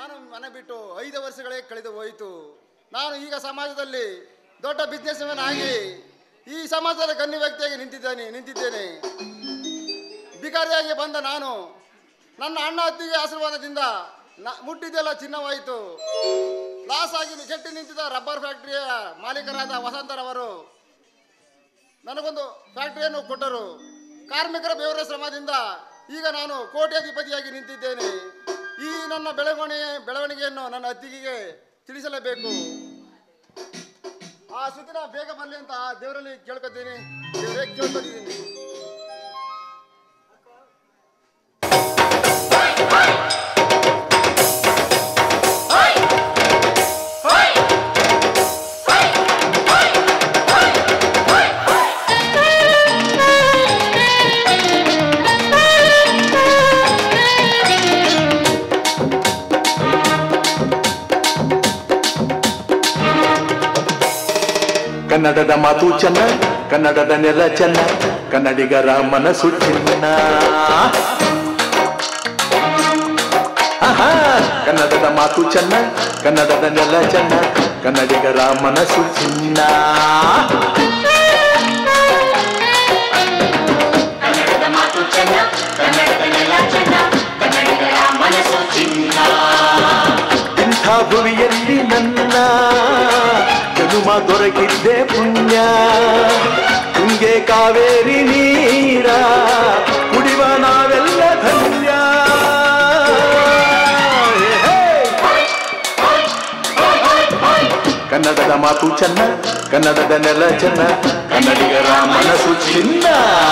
ನಾನು ಮನೆ ಬಿಟ್ಟು ಐದು ವರ್ಷಗಳೇ ಕಳೆದು ಹೋಯಿತು ನಾನು ಈಗ ಸಮಾಜದಲ್ಲಿ ದೊಡ್ಡ ಬಿಸ್ನೆಸ್ ಮ್ಯಾನ್ ಆಗಿ ಈ ಸಮಾಜದಲ್ಲಿ ಗಣ್ಯ ವ್ಯಕ್ತಿಯಾಗಿ ನಿಂತಿದ್ದೇನೆ ನಿಂತಿದ್ದೇನೆ ಬಿಕಾರಿಯಾಗಿ ಬಂದ ನಾನು ನನ್ನ ಅಣ್ಣ ಅತ್ತಿಗೆ ಆಶೀರ್ವಾದದಿಂದ ನ- ಮುಟ್ಟಿದ್ದೆಲ್ಲ ಚಿನ್ನವಾಯಿತು ಲಾಸ್ ಆಗಿ ಕೆಟ್ಟಿ ನಿಂತಿದ್ದ ರಬ್ಬರ್ ಫ್ಯಾಕ್ಟರಿಯ ಮಾಲೀಕರಾದ ವಸಂತರವರು ನನಗೊಂದು ಫ್ಯಾಕ್ಟರಿಯನ್ನು ಕೊಟ್ಟರು ಕಾರ್ಮಿಕರ ಬೆವರ ಶ್ರಮದಿಂದ ಈಗ ನಾನು ಕೋಟ್ಯಾಧಿಪತಿಯಾಗಿ ನಿಂತಿದ್ದೇನೆ ಈ ನನ್ನ ಬೆಳವಣಿಗೆ ಬೆಳವಣಿಗೆಯನ್ನು ನನ್ನ ಅತ್ತಿಗೆಗೆ ತಿಳಿಸಲೇಬೇಕು ಆ ಸುದಿನ ಬೇಗ ಬರಲಿ ಅಂತ ಆ ದೇವರಲ್ಲಿ ಕೇಳ್ಕೊತೀನಿ ದೇವರೇ ಕೇಳ್ಕೊತಿದ್ದೀನಿ ಕನ್ನಡದ ಮಾತು ಚೆನ್ನ ಕನ್ನಡದ ನೆಲ ಚೆನ್ನ ಕನ್ನಡಿಗರ ಮನಸ್ಸು ಚಿನ್ನ ಆಹಾ, ಕನ್ನಡದ ಮಾತು ಚೆನ್ನ ಕನ್ನಡದ ನೆಲ ಚೆನ್ನ ಕನ್ನಡಿಗರ ಮನಸ್ಸು ಚಿನ್ನ ಕನ್ನಡದ ಮಾತು ಚೆನ್ನ ಕನ್ನಡದ ನೆಲ ಚೆನ್ನ ಕನ್ನಡಿಗರ ಮನಸ್ಸು ಚಿನ್ನ ಇಂಥ ಭುವಿಯಲ್ಲಿ ನನ್ನ ಜನುಮ ದೊರಕಿದ್ದೆ ಪುಣ್ಯ ತುಂಗೆ ಕಾವೇರಿ ನೀರ ಕುಡಿವ ನಾವೆಲ್ಲ ಧನ್ಯ ಹೇ, ಹೇ. ಕನ್ನಡದ ಮಾತು ಚೆನ್ನ ಕನ್ನಡದ ನೆಲ ಚೆನ್ನ ಕನ್ನಡಿಗರ ಮನಸ್ಸು ಚಿನ್ನ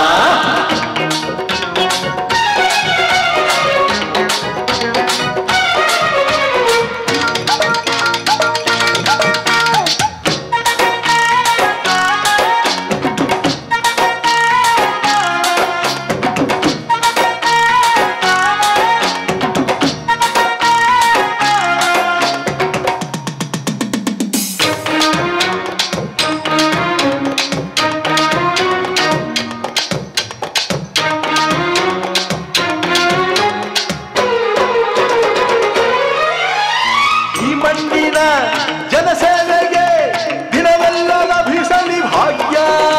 ಈ ಮಣ್ಣಿನ ಜನಸೇವೆಗೆ ದಿನವೆಲ್ಲ ಲಭಿಸಲಿ ಭಾಗ್ಯ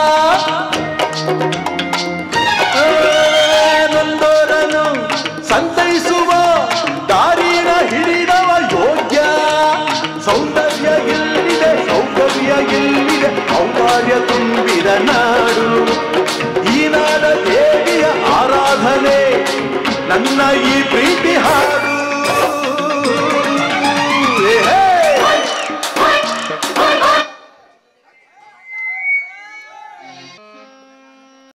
ಆ, ನೊಂದೋರನು ಸಂತೈಸುವ ದಾರಿನ ಹಿಡಿದವ ಯೋಗ್ಯ ಸೌಂದರ್ಯ ಎಲ್ಲಿದೆ ಸೌಕರ್ಯ ಎಲ್ಲಿದೆ ಔದಾರ್ಯ ತುಂಬಿದ ನಾಡು ಈ ನಾಡ ದೇವಿಯ ಆರಾಧನೆ ನನ್ನ ಈ ಪ್ರೀತಿ ಹಾಡು